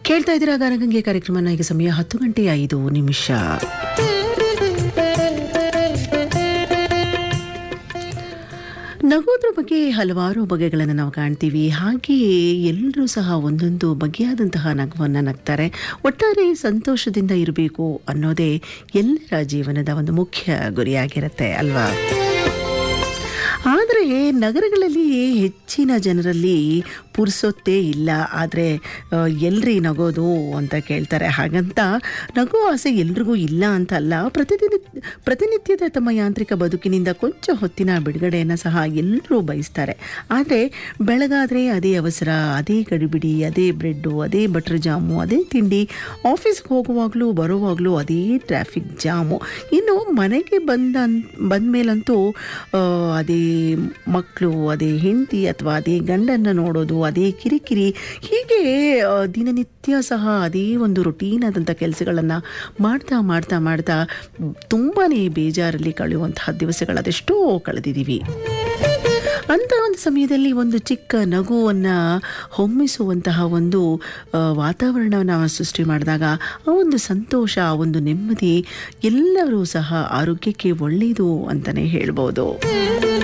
ಕೇಳ್ತಾ ಇದ್ದೀರಾ ಗಾನಗಂಗೆ ಕಾರ್ಯಕ್ರಮನ ಈಗ ಸಮಯ ಹತ್ತು ಗಂಟೆ ಐದು ನಿಮಿಷ ನಗೋದ್ರ ಬಗ್ಗೆ ಹಲವಾರು ಬಗೆಗಳನ್ನು ನಾವು ಕಾಣ್ತೀವಿ ಹಾಗೆಯೇ ಎಲ್ಲರೂ ಸಹ ಒಂದೊಂದು ಬಗೆಯಾದಂತಹ ನಗುವನ್ನು ನಗ್ತಾರೆ ಒಟ್ಟಾರೆ ಸಂತೋಷದಿಂದ ಇರಬೇಕು ಅನ್ನೋದೇ ಎಲ್ಲರ ಜೀವನದ ಒಂದು ಮುಖ್ಯ ಗುರಿಯಾಗಿರುತ್ತೆ ಅಲ್ವಾ ಆದರೆ ನಗರಗಳಲ್ಲಿ ಹೆಚ್ಚಿನ ಜನರಲ್ಲಿ ಪುರ್ಸೊತ್ತೇ ಇಲ್ಲ ಆದರೆ ಎಲ್ರಿ ನಗೋದು ಅಂತ ಕೇಳ್ತಾರೆ ಹಾಗಂತ ನಗೋ ಆಸೆ ಎಲ್ರಿಗೂ ಇಲ್ಲ ಅಂತ ಅಲ್ಲ ಪ್ರತಿದಿನ ಪ್ರತಿನಿತ್ಯದ ತಮ್ಮ ಯಾಂತ್ರಿಕ ಬದುಕಿನಿಂದ ಕೊಂಚ ಹೊತ್ತಿನ ಬಿಡುಗಡೆಯನ್ನು ಸಹ ಎಲ್ಲರೂ ಬಯಸ್ತಾರೆ ಆದರೆ ಬೆಳಗಾದರೆ ಅದೇ ಅವಸರ ಅದೇ ಗಡಿಬಿಡಿ ಅದೇ ಬ್ರೆಡ್ಡು ಅದೇ ಬಟರ್ ಜಾಮು ಅದೇ ತಿಂಡಿ ಆಫೀಸ್ಗೆ ಹೋಗುವಾಗಲೂ ಬರುವಾಗಲೂ ಅದೇ ಟ್ರಾಫಿಕ್ ಜಾಮು ಇನ್ನು ಮನೆಗೆ ಬಂದ ಬಂದ ಮೇಲಂತೂ ಆ, ಅದೇ ಮಕ್ಕಳು ಅದೇ ಹೆಂಡತಿ ಅಥವಾ ಅದೇ ಗಂಡನ್ನು ನೋಡೋದು ಅದೇ ಕಿರಿಕಿರಿ ಹೀಗೆ ಆ, ದಿನನಿತ್ಯ ಸಹ ಅದೇ ಒಂದು ರುಟೀನ್ ಆದಂಥ ಕೆಲಸಗಳನ್ನು ಮಾಡ್ತಾ ಮಾಡ್ತಾ ಮಾಡ್ತಾ ತುಂಬಾ ಬೇಜಾರಲ್ಲಿ ಕಳೆಯುವಂತಹ ದಿವಸಗಳು ಅದೆಷ್ಟೋ ಕಳೆದಿದ್ದೀವಿ ಅಂಥ ಒಂದು ಸಮಯದಲ್ಲಿ ಒಂದು ಚಿಕ್ಕ ನಗುವನ್ನು ಹೊಮ್ಮಿಸುವಂತಹ ಒಂದು ಆ, ವಾತಾವರಣವನ್ನು ಸೃಷ್ಟಿ ಮಾಡಿದಾಗ ಆ ಒಂದು ಸಂತೋಷ ಆ ಒಂದು ನೆಮ್ಮದಿ ಎಲ್ಲರೂ ಸಹ ಆರೋಗ್ಯಕ್ಕೆ ಒಳ್ಳೆಯದು ಅಂತಲೇ ಹೇಳ್ಬೋದು